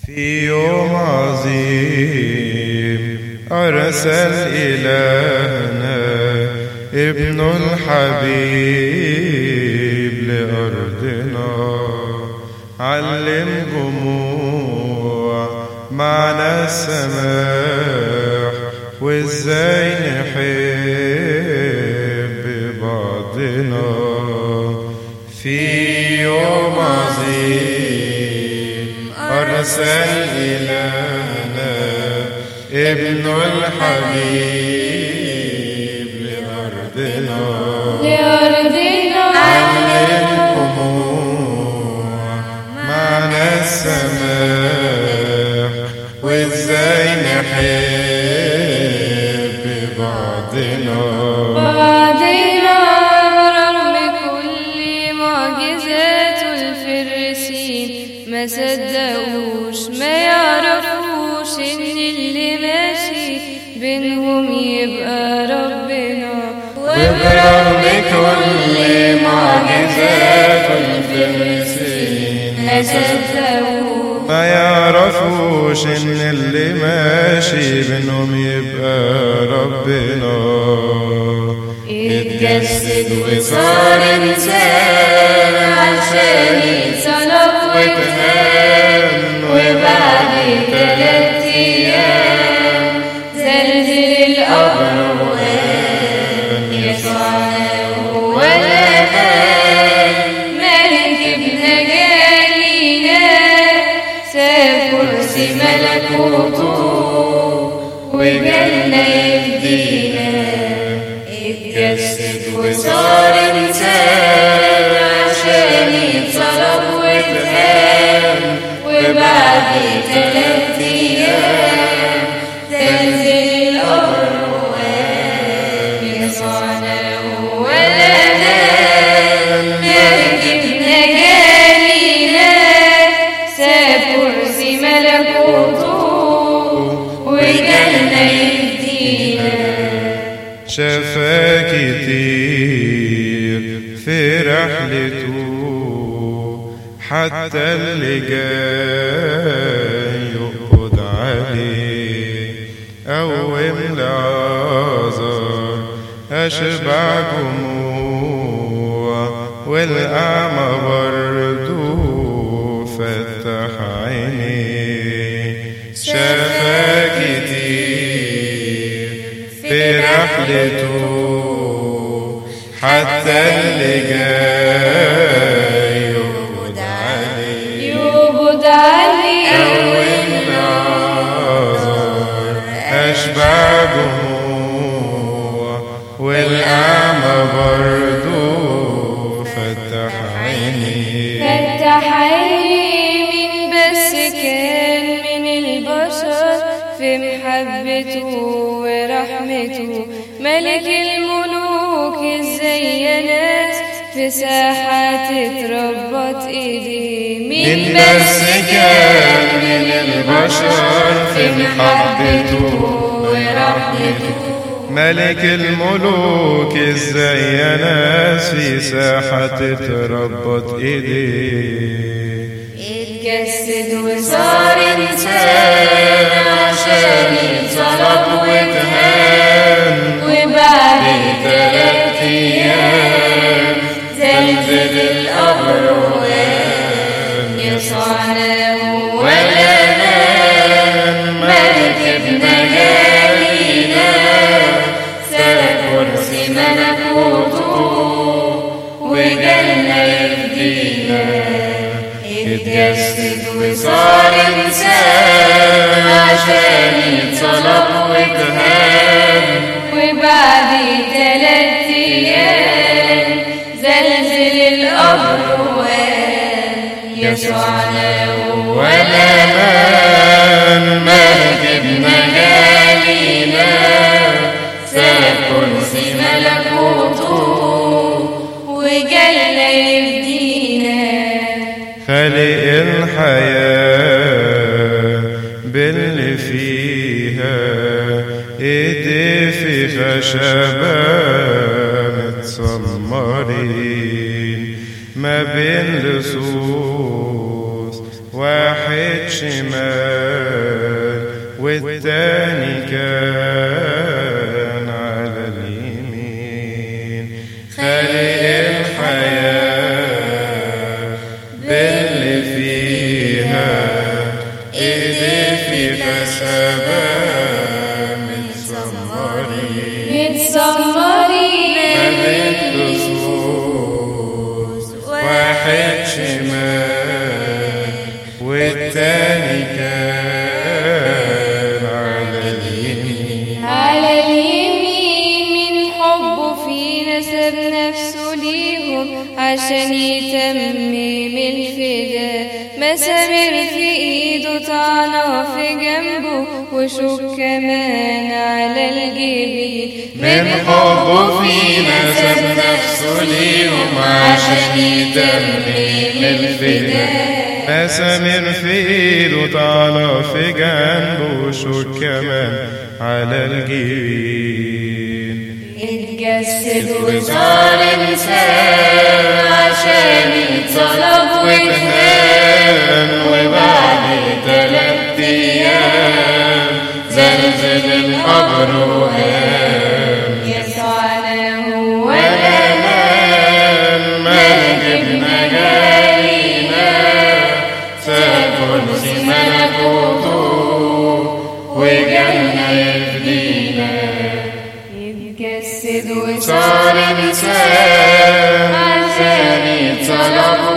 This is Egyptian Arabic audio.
في يوم عظيم أرسل إلهنا ابن الحبيب لأرضنا علم جموع معنى السماح وازاي نحب بعضنا في يوم عظيم أرسل إلهنا ابن الحبيب لأرضنا لأرضنا علمكم معنى السماح وازاي نحب بعضنا بعدنا رغم كل معجزات الفرسين ما صدقوش ما يعرفوش ان اللي ماشي بينهم يبقى ربنا وبرغم كل معجزات الفرسين ما صدقوش ما يعرفوش ان اللي ماشي بينهم يبقى ربنا اتجسد وصار انسان عشان يتصلب واتهان وبعد تلات ايام زلزل القبر وقام يسوعنا هو الامان ملك ابن جالينا ساب كرسي ملكوته وجالنا يهدينا اتجسد وصار انسان عشان يتصلب واتهان وبعد تلات ايام تنزل القبر وقام يسوعنا هو الامان ملك ابن جالينا ساب كرسي ملكوته وجالنا يهدينا شافا كتير في رحلته حتى اللي جاي يقبض عليه قوم لعازر أشبع جموع والأعمى برضو فتح عينيه شافا كتير في رحلته حتى اللي جاي يقبض عليه يقبض عليه والنار أشبع جموع والأعمى برضو فتح عينيه فتح عيني من بس كان من البشر في محبته ورحمته ملك الملوك ازاي يا ناس في ساحة تتربط ايديه من بس كان من البشر في محبته ورحمته ملك الملوك ازاي يا ناس في ساحة تتربط ايديه اتجسد وصار انسان عشان يتصلب واتهان وبعد تلات ايام زلزل القبر وقام يسوعنا هو الامان ملك ابن جالينا سلك كرسي ملكوته وجالنا يهدينا اتجسد وصار انسان عشان يتصلب واتهان وبعد تلات ايام زلزل القبر وقام يسوعنا هو والأمان ملك ابن جالينا سلك كرسي ملكوته وجالنا يهدينا خالق الحياة باللي فيها ايدي في خشبة متسمرين ما بين لصوص واحد الشمال والتاني كان على اليمين خالق الحياة باللي فيها ايدي في خشبة متسمرين متسمرين ملك لصوص واحد شمال والتاني كان على اليمين على اليمين من حبه فينا ساب نفسه ليهم عشان يتمم الفداء مسامير في ايده طعنة في جنبه وشوك كمان على الجبين من حبه فينا ساب نفسه ليهم عشان يتمم الفداء مسامير في ايده طالع في جنبه وشوك كمان على الجبين اتجسد وصار انسان عشان يتصلب واتهان وبعد تلات ايام زلزل القبر وقام يسوعنا هو ونال مجدنا جالينا سكرسي ملكوته وجالنا يفدينا يتجسد وصار صار انسان عشان يتصلب